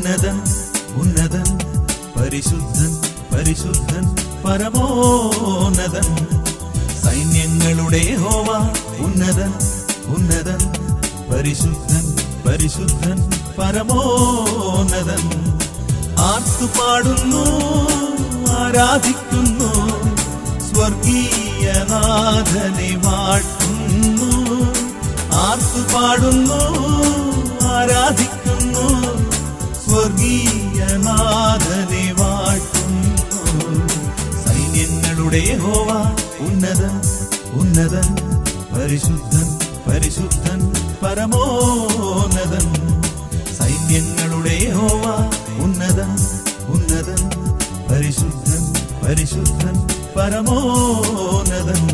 ഉന്നതൻ ഉന്നതൻ പരിശുദ്ധൻ പരിശുദ്ധൻ പരമോന്നതൻ സൈന്യങ്ങളുടെ ഹോവ ഉന്നതൻ ഉന്നതൻ പരിശുദ്ധൻ പരിശുദ്ധൻ പരമോന്നതൻ ആർത്തുപാടുന്നു ആരാധിക്കുന്നു സ്വർഗീയനാഥനെ വാഴ്ത്തുന്നു ആർത്തുപാടുന്നു ആരാധിക്കുന്നു സ്വർഗീയനാഥനെ വാഴ്ത്തുന്നു സൈന്യങ്ങളുടെ ഹോവ ഉന്നതൻ ഉന്നതൻ പരിശുദ്ധൻ പരിശുദ്ധൻ പരമോന്നതൻ സൈന്യങ്ങളുടെ ഹോവ ഉന്നതൻ ഉന്നതൻ പരിശുദ്ധൻ പരിശുദ്ധൻ പരമോന്നതൻ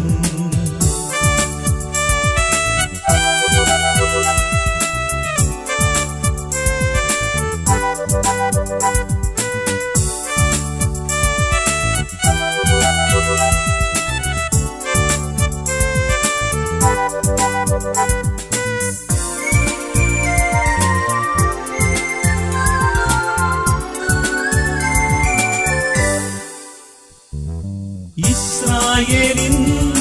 ഇസ്രായേലിൻ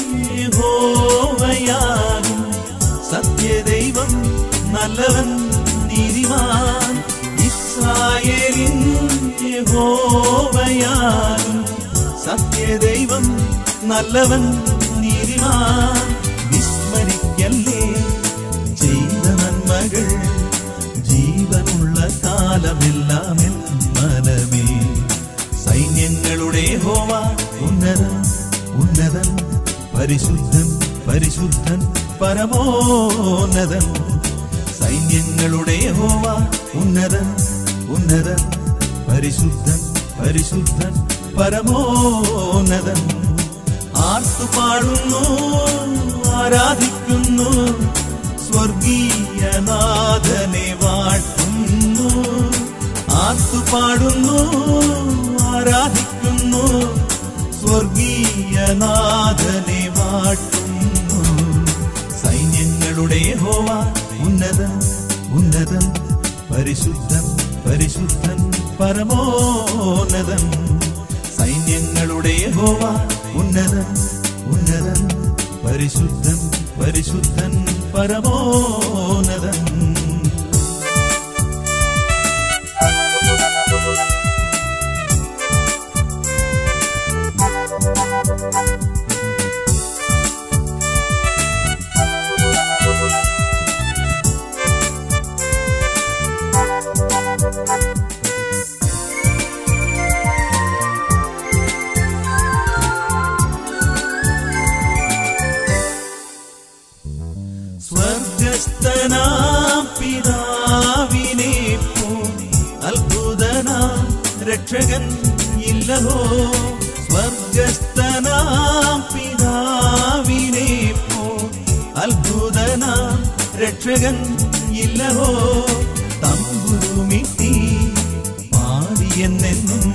യഹോവയാകും സത്യദൈവം നല്ലവൻ നീതിമാൻ ഇസ്രായേലിൻ യഹോവയാകും സത്യദൈവം നല്ലവൻ നീതിമാൻ വിസ്മരിക്കല്ലേ ചെയ്ത നന്മകൾ ജീവനുള്ള കാലമെല്ലാം എൻ മനമേ സൈന്യങ്ങളുടെ ഹോവ ഉന്നതൻ ഉന്നതൻ പരിശുദ്ധൻ പരിശുദ്ധൻ പരമോന്നതൻ സൈന്യങ്ങളുടെ ഹോവ ഉന്നതൻ ഉന്നതൻ പരിശുദ്ധൻ പരിശുദ്ധൻ പരമോന്നതൻ ആർത്തുപാടുന്നു ആരാധിക്കുന്നു സ്വർഗീയനാഥനെ വാഴ്ത്തുന്നു ആർത്തുപാടുന്നു ആരാധിക്കുന്നു സ്വർഗീയനാഥനെ വാഴ്ത്തുന്നു സൈന്യങ്ങളുടെ ഹോവ ഉന്നതൻ ഉന്നതൻ പരിശുദ്ധൻ പരിശുദ്ധൻ പരമോന്നതൻ സൈന്യങ്ങളുടെ ഹോവ ഉന്നതൻ ഉന്നതൻ പരിശുദ്ധൻ പരിശുദ്ധൻ പരമോന്നതൻ സ്വർഗസ്ഥനാം പിതാവിനെ പോ അത്ഭുതനാം രക്ഷകൻ ഇല്ലഹോ സ്വർഗസ്ഥനാം പിതാവിനെ പോ അത്ഭുതനാം രക്ഷകൻ ഇല്ലഹോ തമ്പുരുമിട്ടി പാടിയെന്നെന്നും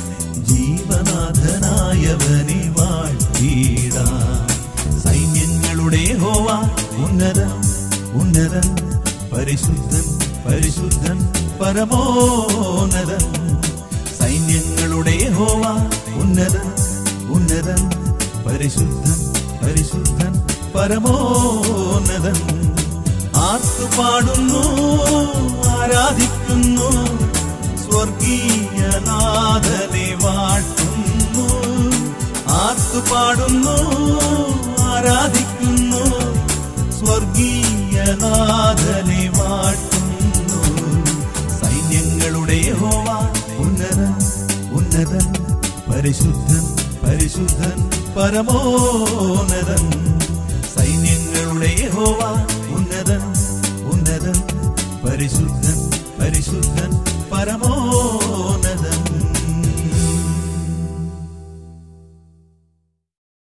ജീവനാഥനായവനെ വാഴ്ത്തിയിടാം സൈന്യങ്ങളുടെ ഹോവ ഉന്നതൻ ഉന്നതൻ പരിശുദ്ധൻ പരിശുദ്ധൻ പരമോന്നതൻ സൈന്യങ്ങളുടെ ഹോവ ഉന്നതൻ ഉന്നതൻ പരിശുദ്ധൻ പരിശുദ്ധൻ പരമോന്നതൻ ആർത്തുപാടുന്നു ആരാധിക്കുന്നു സ്വർഗീയനാഥനെ വാഴ്ത്തുന്നു ആർത്തുപാടുന്നു ആരാധിക്കുന്നു സ്വർഗീയനാഥനെ വാഴ്ത്തുന്നു സൈന്യങ്ങളുടെ ഹോവ ഉന്നതൻ ഉന്നതൻ പരിശുദ്ധൻ പരിശുദ്ധൻ പരമോന്നതൻ സൈന്യങ്ങളുടെ ഹോവ